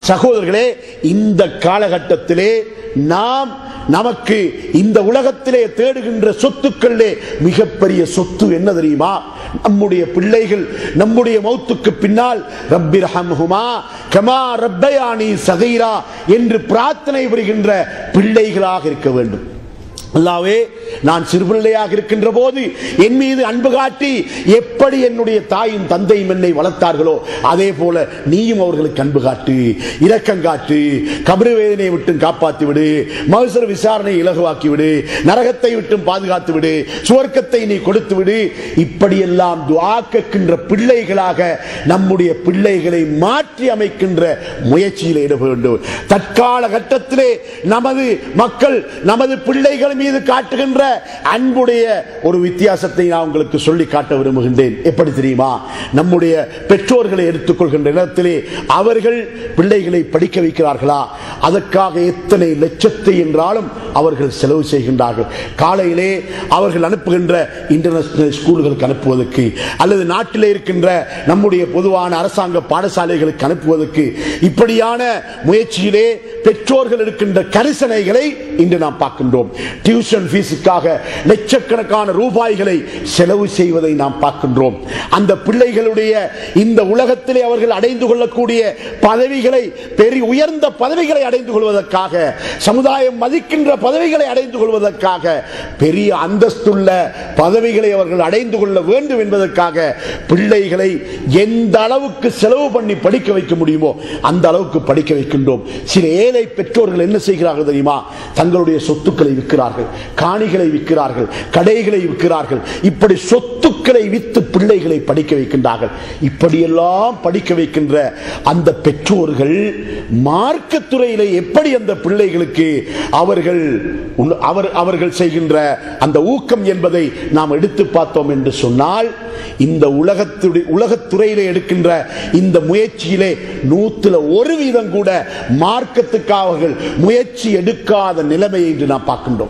சகோதரர்களே இந்த காலகட்டத்திலே நாம் நமக்கு இந்த உலகத்திலே தேடுகின்ற சொத்துக்களிலே மிகப்பெரிய சொத்து என்ன தெரியுமா நம்முடைய பிள்ளைகள் நம்முடைய மௌத்துக்கு பின்னால் ரப்பிர் ஹம்ஹுமா கமா ரப்பயானி சகைரா என்று பிரார்த்தனை புரிகின்ற பிள்ளைகளாக இருக்க வேண்டும் அல்லாவே நான் சிறுபிள்ளையாக இருக்கின்ற போது என் மீது அன்பு காட்டி எப்படி என்னுடைய தாயும் தந்தையும் என்னை வளர்த்தார்களோ அதே போல நீயும் அவர்களுக்கு அன்பு காட்டு இரக்கம் காட்டு கபரு வேதனையை விட்டு காப்பாற்றி விடு மகசர விசாரணை இலகுவாக்கி விடு நரகத்தை விட்டும் பாதுகாத்து விடு சுவர்க்கத்தை நீ கொடுத்து விடு இப்படியெல்லாம் துஆ கேட்கின்ற பிள்ளைகளாக நம்முடைய பிள்ளைகளை மாற்றி அமைக்கின்ற முயற்சியில் ஈடுபட வேண்டும் தற்கால கட்டத்திலே நமது மக்கள் நமது பிள்ளைகள் மீது காட்டுகின்ற அன்புடைய ஒரு வித்தியாசத்தை நான் உங்களுக்கு சொல்லி காட்ட விரும்புகின்றேன் எப்படி தெரியுமா நம்முடைய பெற்றோர்களை எடுத்துக்கொள்கின்ற இடத்திலே அவர்கள் பிள்ளைகளை படிக்க வைக்கிறார்களா அதற்காக எத்தனை லட்சத்தை என்றாலும் அவர்கள் செலவு செய்கின்றார்கள் காலையிலே அவர்கள் அனுப்புகின்ற இன்டர்நேஷனல் ஸ்கூல்களுக்கு அனுப்புவதற்கு அல்லது நாட்டிலே இருக்கின்ற நம்முடைய பொதுவான அரசாங்க பாடசாலைகளுக்கு அனுப்புவதற்கு இப்படியான முயற்சியிலே பெற்றோர்கள் இருக்கின்ற கரிசனைகளை இன்று நாம் பார்க்கின்றோம் டியூஷன் ஃபீஸுக்காக லட்சக்கணக்கான ரூபாய்களை செலவு செய்வதை நாம் பார்க்கின்றோம் அந்த பிள்ளைகளுடைய இந்த உலகத்திலே அவர்கள் அடைந்து கொள்ளக்கூடிய பதவிகளை பெரிய உயர்ந்த பதவிகளை அடைந்து கொள்வதற்காக சமுதாயம் மதிக்கின்ற பதவிகளை அடைந்து கொள்வதற்காக பெரிய அந்தஸ்துள்ள பதவிகளை அவர்கள் அடைந்து கொள்ள வேண்டும் என்பதற்காக பிள்ளைகளை எந்த அளவுக்கு செலவு பண்ணி படிக்க வைக்க முடியுமோ அந்த அளவுக்கு படிக்க வைக்கின்றோம் சில ஏழை பெற்றோர்கள் என்ன செய்கிறார்கள் தெரியுமா தங்களுடைய சொத்துக்களை விற்கிறார்கள் காணிகளை விற்கிறார்கள் கடைகளை விற்கிறார்கள் இப்படி சொத்துக்களை வித்து பிள்ளைகளை படிக்க வைக்கின்றார்கள் இப்படியெல்லாம் படிக்க வைக்கின்ற அந்த பெற்றோர்கள் மார்க்கத்துறையில எப்படி அந்த பிள்ளைகளுக்கு அவர்கள் உன்- அவர் அவர்கள் செய்கின்ற அந்த ஊக்கம் என்பதை நாம் எடுத்து பார்த்தோம் என்று சொன்னால் இந்த உலகத்துடைய உலகத்துறையிலே எடுக்கின்ற இந்த முயற்சியிலே நூத்துல ஒரு வீதம் கூட மார்க்கத்துக்காக அவர்கள் முயற்சி எடுக்காத நிலைமையை இன்று நாம் பார்க்கின்றோம்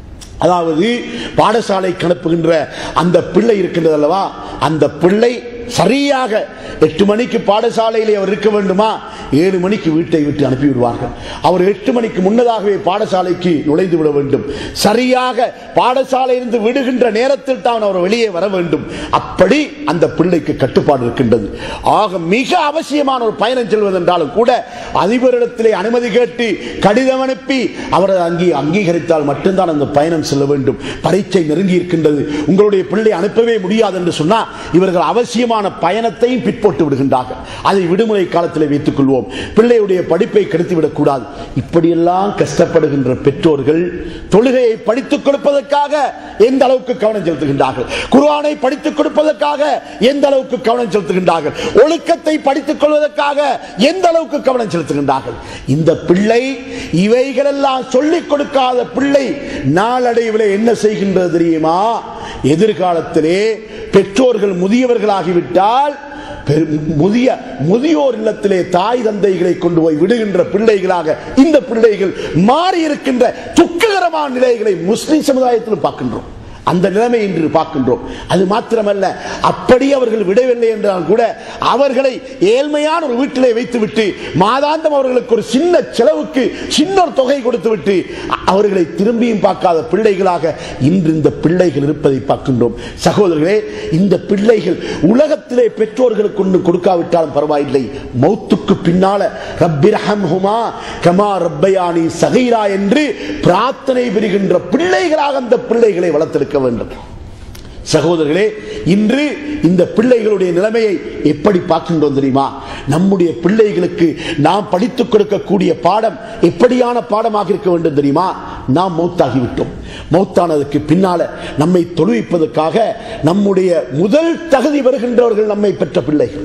அதாவது பாடசாலை அனுப்புகின்ற அந்த பிள்ளை இருக்கின்றது அல்லவா அந்த பிள்ளை சரியாக எட்டு மணிக்கு பாடசாலையிலே அவர் இருக்க வேண்டுமா ஏழு மணிக்கு வீட்டை விட்டு அனுப்பி விடுவார்கள் அவர் எட்டு மணிக்கு முன்னதாகவே பாடசாலைக்கு நுழைந்து விட வேண்டும் சரியாக பாடசாலையிலிருந்து விடுகின்ற நேரத்தில் தான் அவர் வெளியே வர வேண்டும் அப்படி அந்த பிள்ளைக்கு கட்டுப்பாடு இருக்கின்றது ஆக மிக அவசியமான ஒரு பயணம் செல்வதென்றாலும் கூட அதிபரிடத்திலே அனுமதி கேட்டு கடிதம் அனுப்பி அவரை அங்கீ அங்கீகரித்தால் மட்டும்தான் அந்த பயணம் செல்ல வேண்டும் பரீட்சை நெருங்கி இருக்கின்றது உங்களுடைய பிள்ளை அனுப்பவே முடியாது என்று சொன்னால் இவர்கள் அவசியமான பயணத்தையும் பிற்போட்டு விடுகின்றார்கள் அதை விடுமுறை காலத்தில் வைத்துக் கொள்வோம் பிள்ளையுடைய படிப்பை கெடுத்துவிடக் கூடாது இப்படியெல்லாம் கஷ்டப்படுகின்ற பெற்றோர்கள் தொழுகையை படித்துக் கொடுப்பதற்காக எந்த அளவுக்கு கவனம் செலுத்துகின்றார்கள் குர்ஆனை படித்துக் கொடுப்பதற்காக எந்த அளவுக்கு கவனம் செலுத்துகின்றார்கள் ஒழுக்கத்தை படித்துக் கொள்வதற்காக எந்த அளவுக்கு கவனம் செலுத்துகின்றார்கள் இந்த பிள்ளை இவைகளெல்லாம் சொல்லிக் கொடுக்காத பிள்ளை நாளடைவில் என்ன செய்கின்றது தெரியுமா எதிர்காலத்திலே பெற்றோர்கள் முதியவர்களாகிவிட்டால் பெரு- முதிய முதியோர் இல்லத்திலே தாய் தந்தைகளை கொண்டு போய் விடுகின்ற பிள்ளைகளாக இந்த பிள்ளைகள் மாறி இருக்கின்ற துக்ககரமான நிலைகளை முஸ்லிம் சமுதாயத்திலும் பார்க்கின்றோம் அந்த நிலைமை இன்று பார்க்கின்றோம் அது மாத்திரமல்ல அப்படி அவர்கள் விடவில்லை என்றால் கூட அவர்களை ஏழ்மையான ஒரு வீட்டிலே வைத்துவிட்டு மாதாந்தம் அவர்களுக்கு ஒரு சின்ன செலவுக்கு சின்ன ஒரு தொகை கொடுத்து விட்டு அ- அவர்களை திரும்பியும் பார்க்காத பிள்ளைகளாக இன்று இந்த பிள்ளைகள் இருப்பதை பார்க்கின்றோம் சகோதரர்களே இந்த பிள்ளைகள் உலகத்திலே பெற்றோர்களுக்கு ஒன்று கொடுக்காவிட்டாலும் பரவாயில்லை மௌத்துக்கு பின்னால ரப்பிரஹம்ஹுமா கமா ரப்பயானி சகைரா என்று பிரார்த்தனை பெறுகின்ற பிள்ளைகளாக அந்த பிள்ளைகளை வளர்த்தெடுக்க வேண்டும் சகோதரர்களே இன்று இந்த பிள்ளைகளுடைய நிலைமையை எப்படி பார்க்கின்றோம் தெரியுமா நம்முடைய பிள்ளைகளுக்கு நாம் படித்துக் கொடுக்கக்கூடிய பாடம் எப்படியான பாடமாக இருக்க வேண்டும் தெரியுமா நாம் மௌத்தாகிவிட்டோம் மௌத்தானதுக்கு பின்னால நம்மை தொழுவிப்பதற்காக நம்முடைய முதல் தகுதி வருகின்றவர்கள் நம்மை பெற்ற பிள்ளைகள்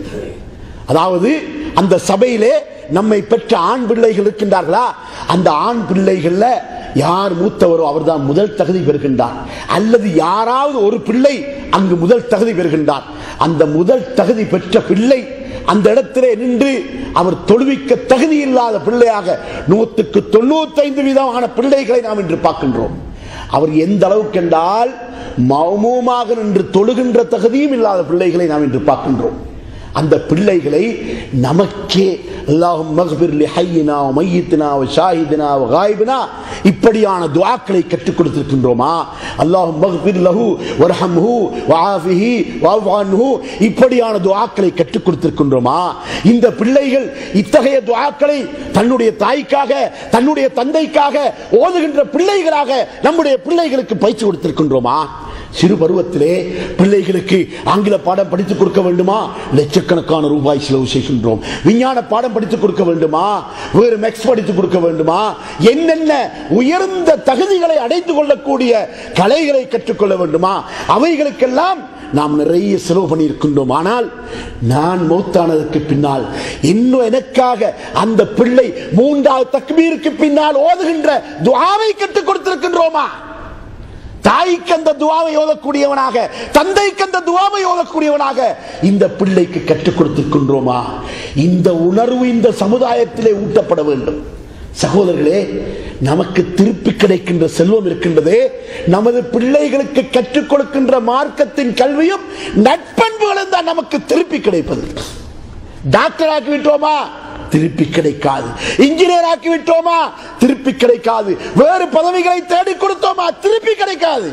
அதாவது அந்த சபையிலே நம்மை பெற்ற ஆண் பிள்ளைகள் இருக்கின்றார்களா அந்த ஆண் பிள்ளைகள்ல யார் மூத்தவரோ அவர்தான் முதல் தகுதி பெறுகின்றார் அல்லது யாராவது ஒரு பிள்ளை அங்கு முதல் தகுதி பெறுகின்றார் அந்த முதல் தகுதி பெற்ற பிள்ளை அந்த இடத்திலே நின்று அவர் தொழுவிக்க தகுதி இல்லாத பிள்ளையாக நூற்றுக்கு தொண்ணூத்தைந்து விதமான பிள்ளைகளை நாம் இன்று பார்க்கின்றோம் அவர் எந்த அளவுக்கு என்றால் மௌனமாக நின்று தொழுகின்ற தகுதியும் இல்லாத பிள்ளைகளை நாம் இன்று பார்க்கின்றோம் அந்த பிள்ளைகளை நமக்கே அல்லாஹும் மக்பிர் லி ஹய்யினா வ மையித்தினா வ ஷாஹிதினா வ காயிபினா இப்படியான துஆக்களை கற்றுக் கொடுத்திருக்கின்றோமா அல்லாஹும் மக்பிர் லஹு வர்ஹம்ஹு வ ஆஃபிஹி வஅஃபு அன்ஹு இப்படியான துஆக்களை கற்றுக் கொடுத்திருக்கின்றோமா இந்த பிள்ளைகள் இத்தகைய துஆக்களை தன்னுடைய தாய்க்காக தன்னுடைய தந்தைக்காக ஓதுகின்ற பிள்ளைகளாக நம்முடைய பிள்ளைகளுக்கு பயிற்சி கொடுத்திருக்கின்றோமா சிறு பருவத்திலே பிள்ளைகளுக்கு ஆங்கில பாடம் படித்துக் கொடுக்க வேண்டுமா லட்சக்கணக்கான ரூபாய் செலவு செய்கின்றோம் விஞ்ஞான பாடம் படித்துக் கொடுக்க வேண்டுமா வேறு மேக்ஸ் படித்துக் கொடுக்க வேண்டுமா என்னென்ன உயர்ந்த தகுதிகளை அடைத்துக் கொள்ளக்கூடிய கலைகளை கற்றுக்கொள்ள வேண்டுமா அவைகளுக்கெல்லாம் நாம் நிறைய செலவு பண்ணியிருக்கின்றோம் ஆனால் நான் மௌத்தானதற்கு பின்னால் இன்னும் எனக்காக அந்த பிள்ளை மூன்றாவது தக்பீருக்கு பின்னால் ஓதுகின்ற துஆவை கற்றுக் கொடுத்திருக்கின்றோமா தாய்க்கு அந்த துவாவை ஓதக்கூடியவனாக தந்தைக்கு அந்த துவாவை ஓதக்கூடியவனாக இந்த பிள்ளைக்கு கற்றுக் கொடுத்திருக்கின்றோமா இந்த உணர்வு இந்த சமுதாயத்திலே ஊட்டப்பட வேண்டும் சகோதரர்களே நமக்கு திருப்பி கிடைக்கின்ற செல்வம் இருக்கின்றதே நமது பிள்ளைகளுக்கு கற்றுக் கொடுக்கின்ற மார்க்கத்தின் கல்வியும் நட்பண்புகளும் தான் நமக்கு திருப்பி கிடைப்பது டாக்டர் ஆக்கி விட்டோமா திருப்பி கிடைக்காது இன்ஜினியர் ஆக்கி விட்டோமா திருப்பி கிடைக்காது வேறு பதவிகளை தேடி கொடுத்தோமா திருப்பி கிடைக்காது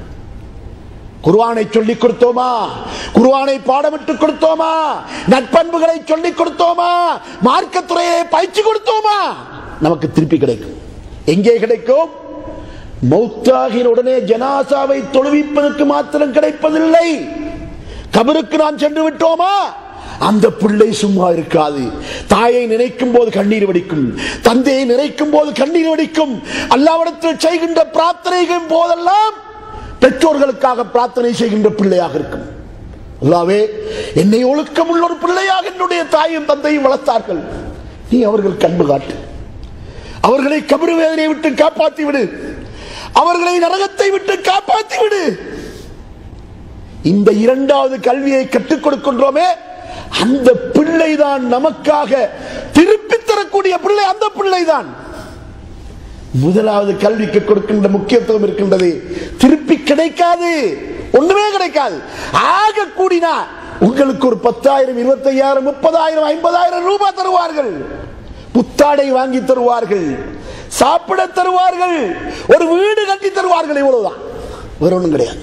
குர்ஆனை சொல்லிக் கொடுத்தோமா குர்ஆனை பாடமிட்டு கொடுத்தோமா நட்பண்புகளை சொல்லிக் கொடுத்தோமா மார்க்கத்துறையை பயிற்சி கொடுத்தோமா நமக்கு திருப்பி கிடைக்கும் எங்கே கிடைக்கும் மௌத்தாகின உடனே ஜனாசாவை தொழுவிப்பதற்கு மாத்திரம் கிடைப்பதில்லை கபருக்கு நாம் சென்று விட்டோமா அந்த பிள்ளை சும்மா இருக்காது தாயை நினைக்கும் போது கண்ணீர் வடிக்கும் தந்தையை நினைக்கும் போது கண்ணீர் வடிக்கும் அல்லாவிடத்தில் செய்கின்ற பிரார்த்தனைகள் போதெல்லாம் பெற்றோர்களுக்காக பிரார்த்தனை செய்கின்ற பிள்ளையாக இருக்கும் அல்லாவே என்னை ஒழுக்கம் உள்ள ஒரு பிள்ளையாக என்னுடைய தாயும் தந்தையும் வளர்த்தார்கள் நீ அவர்கள் கண்பு காட்டு அவர்களை கபரு வேதனை விட்டு காப்பாற்றி விடு அவர்களை நரகத்தை விட்டு காப்பாற்றி விடு இந்த இரண்டாவது கல்வியை கற்றுக் கொடுக்கின்றோமே அந்த பிள்ளைதான் நமக்காக திருப்பி தரக்கூடிய பிள்ளை அந்த பிள்ளைதான் முதலாவது கல்விக்கு கொடுக்கின்ற முக்கியத்துவம் இருக்கின்றது திருப்பி கிடைக்காது ஒண்ணுமே கிடைக்காது ஆக கூடினா உங்களுக்கு ஒரு பத்தாயிரம் இருபத்தையாயிரம் முப்பதாயிரம் ஐம்பதாயிரம் ரூபாய் தருவார்கள் புத்தாடை வாங்கி தருவார்கள் சாப்பிட தருவார்கள் ஒரு வீடு கட்டி தருவார்கள் இவ்வளவுதான் வேற ஒண்ணும் கிடையாது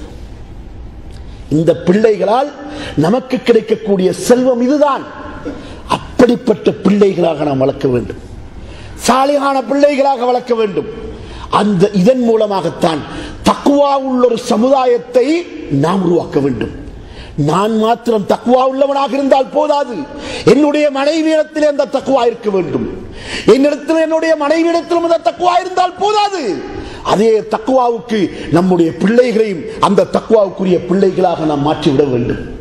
இந்த பிள்ளைகளால் நமக்கு கிடைக்கக்கூடிய செல்வம் இதுதான் அப்படிப்பட்ட பிள்ளைகளாக நாம் வளர்க்க வேண்டும் சாலிகான பிள்ளைகளாக வளர்க்க வேண்டும் அந்த இதன் மூலமாகத்தான் தக்குவா உள்ள ஒரு சமுதாயத்தை நாம் உருவாக்க வேண்டும் நான் மாத்திரம் தக்குவா உள்ளவனாக இருந்தால் போதாது என்னுடைய மனைவியிடத்தில் அந்த தக்குவா இருக்க வேண்டும் என்னிடத்தில் என்னுடைய மனைவியிடத்திலும் அந்த தக்குவா இருந்தால் போதாது அதே தக்குவாவுக்கு நம்முடைய பிள்ளைகளையும் அந்த தக்குவாவுக்குரிய பிள்ளைகளாக நாம் மாற்றிவிட வேண்டும்